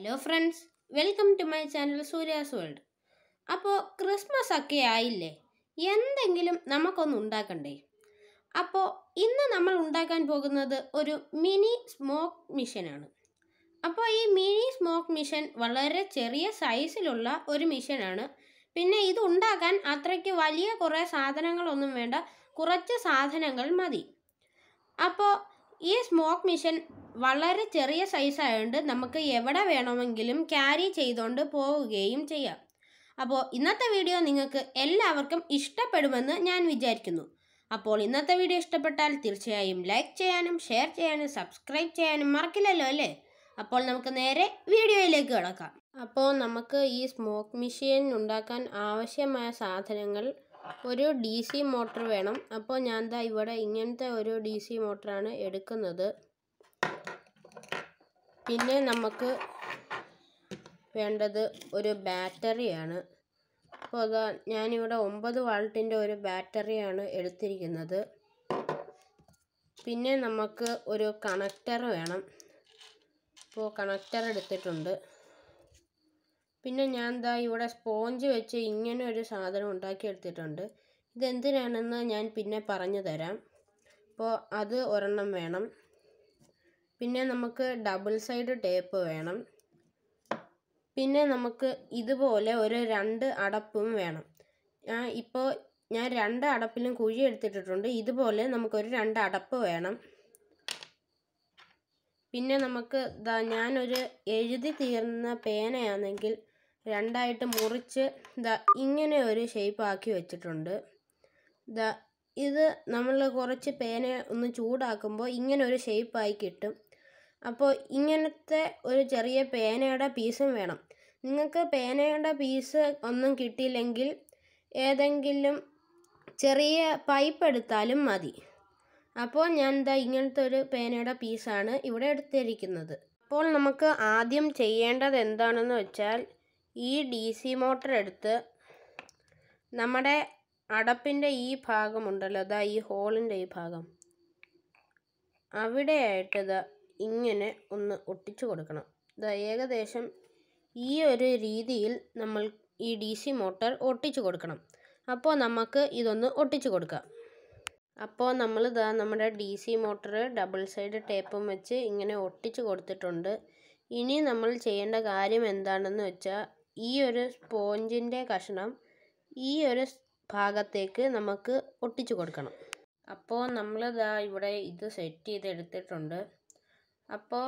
Hello friends welcome to my channel Surya's world അപ്പോൾ Christmas ഒക്കെ ആയില്ലേ എന്തെങ്കിലും നമുക്കൊന്ന് ഉണ്ടാക്കണ്ടേ അപ്പോൾ ഇന്ന് നമ്മൾ ഉണ്ടാക്കാൻ പോകുന്നത് ഒരു മിനി സ്മോക്ക് മിഷനാണ് അപ്പോൾ ഈ മിനി സ്മോക്ക് മിഷൻ വളരെ ചെറിയ സൈസിലുള്ള ഒരു മിഷനാണ് പിന്നെ ഇത് ഉണ്ടാക്കാൻ അത്രയ്ക്ക് വലിയ കുറേ സാധനങ്ങളൊന്നും വേണ്ട കുറച്ച് സാധനങ്ങൾ മതി അപ്പോൾ ഈ സ്മോക്ക് മിഷൻ വളരെ ചെറിയ സൈസ് ആയതുകൊണ്ട് നമുക്ക് എവിടെ വേണമെങ്കിലും ക്യാരി ചെയ്തുകൊണ്ട് പോവുകയും ചെയ്യാം അപ്പോൾ ഇന്നത്തെ വീഡിയോ നിങ്ങൾക്ക് എല്ലാവർക്കും ഇഷ്ടപ്പെടുമെന്ന് ഞാൻ വിചാരിക്കുന്നു അപ്പോൾ ഇന്നത്തെ വീഡിയോ ഇഷ്ടപ്പെട്ടാൽ തീർച്ചയായും ലൈക്ക് ചെയ്യാനും ഷെയർ ചെയ്യാനും സബ്സ്ക്രൈബ് ചെയ്യാനും മറക്കില്ലല്ലോ അല്ലേ അപ്പോൾ നമുക്ക് നേരെ വീഡിയോയിലേക്ക് കിടക്കാം അപ്പോൾ നമുക്ക് ഈ സ്മോക്ക് മെഷീൻ ഉണ്ടാക്കാൻ ആവശ്യമായ സാധനങ്ങൾ ഒരു ഡി സി മോട്ടർ വേണം അപ്പോൾ ഞാൻ ദാ ഇവിടെ ഇങ്ങനത്തെ ഒരു ഡി സി മോട്ടറാണ് എടുക്കുന്നത് പിന്നെ നമുക്ക് വേണ്ടത് ഒരു ബാറ്ററിയാണ് അപ്പോൾ അതാ ഞാനിവിടെ ഒമ്പത് വാൾട്ടിൻ്റെ ഒരു ബാറ്ററിയാണ് എടുത്തിരിക്കുന്നത് പിന്നെ നമുക്ക് ഒരു കണക്ടർ വേണം അപ്പോൾ കണക്ടർ എടുത്തിട്ടുണ്ട് പിന്നെ ഞാൻ ദാ ഇവിടെ സ്പോഞ്ച് വെച്ച് ഇങ്ങനെ ഒരു സാധനം ഉണ്ടാക്കിയെടുത്തിട്ടുണ്ട് ഇതെന്തിനാണെന്ന് ഞാൻ പിന്നെ പറഞ്ഞു തരാം അപ്പോൾ അത് ഒരെണ്ണം വേണം പിന്നെ നമുക്ക് ഡബിൾ സൈഡ് ടേപ്പ് വേണം പിന്നെ നമുക്ക് ഇതുപോലെ ഒരു രണ്ട് അടപ്പും വേണം ഞാൻ ഇപ്പോൾ ഞാൻ രണ്ട് അടപ്പിലും കുഴി എടുത്തിട്ടിട്ടുണ്ട് ഇതുപോലെ നമുക്കൊരു രണ്ട് അടപ്പ് വേണം പിന്നെ നമുക്ക് ദാ ഞാനൊരു എഴുതി തീർന്ന പേനയാണെങ്കിൽ രണ്ടായിട്ട് മുറിച്ച് ദാ ഇങ്ങനെ ഒരു ഷേപ്പ് ആക്കി വെച്ചിട്ടുണ്ട് ദാ ഇത് നമ്മൾ കുറച്ച് പേന ഒന്ന് ചൂടാക്കുമ്പോൾ ഇങ്ങനെ ഒരു ഷേപ്പായി കിട്ടും അപ്പോൾ ഇങ്ങനത്തെ ഒരു ചെറിയ പേനയുടെ പീസും വേണം നിങ്ങൾക്ക് പേനയുടെ പീസ് ഒന്നും കിട്ടിയില്ലെങ്കിൽ ഏതെങ്കിലും ചെറിയ പൈപ്പ് എടുത്താലും മതി അപ്പോൾ ഞാൻ എന്താ ഇങ്ങനത്തെ ഒരു പേനയുടെ പീസാണ് ഇവിടെ എടുത്തിരിക്കുന്നത് അപ്പോൾ നമുക്ക് ആദ്യം ചെയ്യേണ്ടത് എന്താണെന്ന് വെച്ചാൽ ഈ ഡി സി മോട്ടർ എടുത്ത് നമ്മുടെ അടപ്പിൻ്റെ ഈ ഭാഗമുണ്ടല്ലോ അതാ ഈ ഹോളിൻ്റെ ഈ ഭാഗം അവിടെയായിട്ട് ഇതാ ഇങ്ങനെ ഒന്ന് ഒട്ടിച്ചു കൊടുക്കണം ഇതാ ഏകദേശം ഈ ഒരു രീതിയിൽ നമ്മൾ ഈ ഡി സി മോട്ടർ ഒട്ടിച്ചു കൊടുക്കണം അപ്പോൾ നമുക്ക് ഇതൊന്ന് ഒട്ടിച്ചു കൊടുക്കാം അപ്പോൾ നമ്മൾ ഇതാ നമ്മുടെ D C motor double side ടേപ്പും വെച്ച് ഇങ്ങനെ ഒട്ടിച്ചു കൊടുത്തിട്ടുണ്ട് ഇനി നമ്മൾ ചെയ്യേണ്ട കാര്യം എന്താണെന്ന് വെച്ചാൽ ഈ ഒരു സ്പോഞ്ചിൻ്റെ കഷ്ണം ഈ ഒരു ഭാഗത്തേക്ക് നമുക്ക് ഒട്ടിച്ചു കൊടുക്കണം അപ്പോൾ നമ്മളിതാ ഇവിടെ ഇത് സെറ്റ് ചെയ്തെടുത്തിട്ടുണ്ട് അപ്പോൾ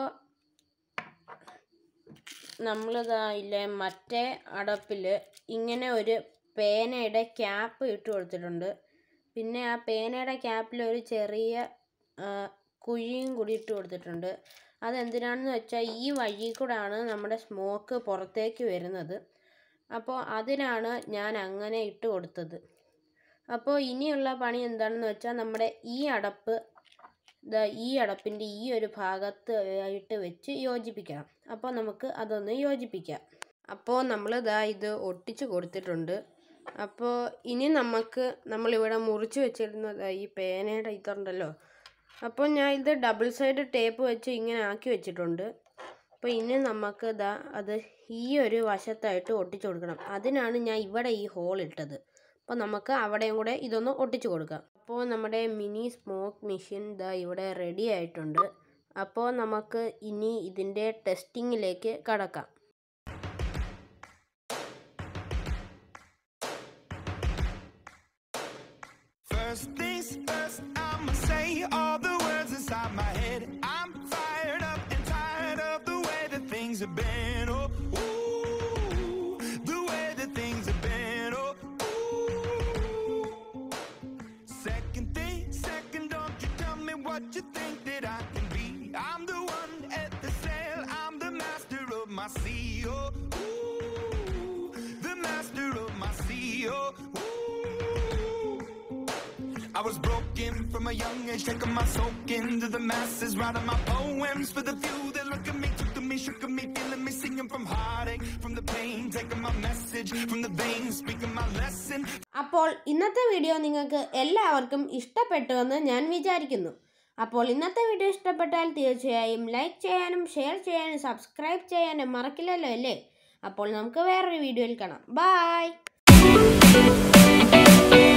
നമ്മളിതാ ഇല്ലേ മറ്റേ അടപ്പിൽ ഇങ്ങനെ ഒരു പേനയുടെ ക്യാപ്പ് ഇട്ട് കൊടുത്തിട്ടുണ്ട് പിന്നെ ആ പേനയുടെ ക്യാപ്പിൽ ഒരു ചെറിയ കുഴിയും കൂടി ഇട്ട് കൊടുത്തിട്ടുണ്ട് അതെന്തിനാണെന്ന് വെച്ചാൽ ഈ വഴി കൂടാണ് നമ്മുടെ സ്മോക്ക് പുറത്തേക്ക് വരുന്നത് അപ്പോൾ അതിനാണ് ഞാൻ അങ്ങനെ ഇട്ട് കൊടുത്തത് അപ്പോൾ ഇനിയുള്ള പണി എന്താണെന്ന് വെച്ചാൽ നമ്മുടെ ഈ അടപ്പ് ദാ ഈ അടപ്പിൻ്റെ ഈ ഒരു ഭാഗത്ത് ആയിട്ട് വെച്ച് യോജിപ്പിക്കണം അപ്പോൾ നമുക്ക് അതൊന്ന് യോജിപ്പിക്കാം അപ്പോൾ നമ്മൾ ദാ ഇത് ഒട്ടിച്ച് കൊടുത്തിട്ടുണ്ട് അപ്പോൾ ഇനി നമുക്ക് നമ്മളിവിടെ മുറിച്ച് വെച്ചിരുന്നത് ഈ പേനയുടെ ഇതുണ്ടല്ലോ അപ്പോൾ ഞാൻ ഇത് ഡബിൾ സൈഡ് ടേപ്പ് വെച്ച് ഇങ്ങനെ ആക്കി വെച്ചിട്ടുണ്ട് അപ്പോൾ ഇനി നമുക്ക് ദാ അത് ഈ ഒരു വശത്തായിട്ട് ഒട്ടിച്ചു കൊടുക്കണം അതിനാണ് ഞാൻ ഇവിടെ ഈ ഹോൾ ഇട്ടത് അപ്പോൾ നമുക്ക് അവിടെയും കൂടെ ഇതൊന്ന് ഒട്ടിച്ചു കൊടുക്കാം അപ്പോൾ നമ്മുടെ മിനി സ്മോക്ക് മെഷീൻ ദാ ഇവിടെ റെഡി ആയിട്ടുണ്ട് അപ്പോൾ നമുക്ക് ഇനി ഇതിൻ്റെ ടെസ്റ്റിങ്ങിലേക്ക് കടക്കാം First things first, I'ma say all the words inside my head. I'm fired up and tired of the way that things have been. Oh, ooh, the way that things have been. Oh, ooh. Second thing, second, don't you tell me what you think that I can be. I'm the one at the sail, I'm the master of my sea. Oh, ooh, the master of my sea. Oh, ooh. I was broken from a young age, taking my soak into the masses, writing my poems for the few that look at me, took to me, shook at me, feeling me, singing from heartache, from the pain, taking my message from the veins, speaking my lesson. അപ്പോൾ ഇന്നത്തെ video നിങ്ങൾക്ക് എല്ലാവർക്കും ഇഷ്ടപ്പെട്ടുവെന്ന് ഞാൻ വിചാരിക്കുന്നു അപ്പോൾ ഇന്നത്തെ video ഇഷ്ടപ്പെട്ടാൽ തീർച്ചയായും ലൈക്ക് ചെയ്യാനും ഷെയർ ചെയ്യാനും സബ്സ്ക്രൈബ് ചെയ്യാനും മറക്കില്ലല്ലോ അല്ലേ അപ്പോൾ നമുക്ക് വേറൊരു വീഡിയോയിൽ കാണാം ബായ്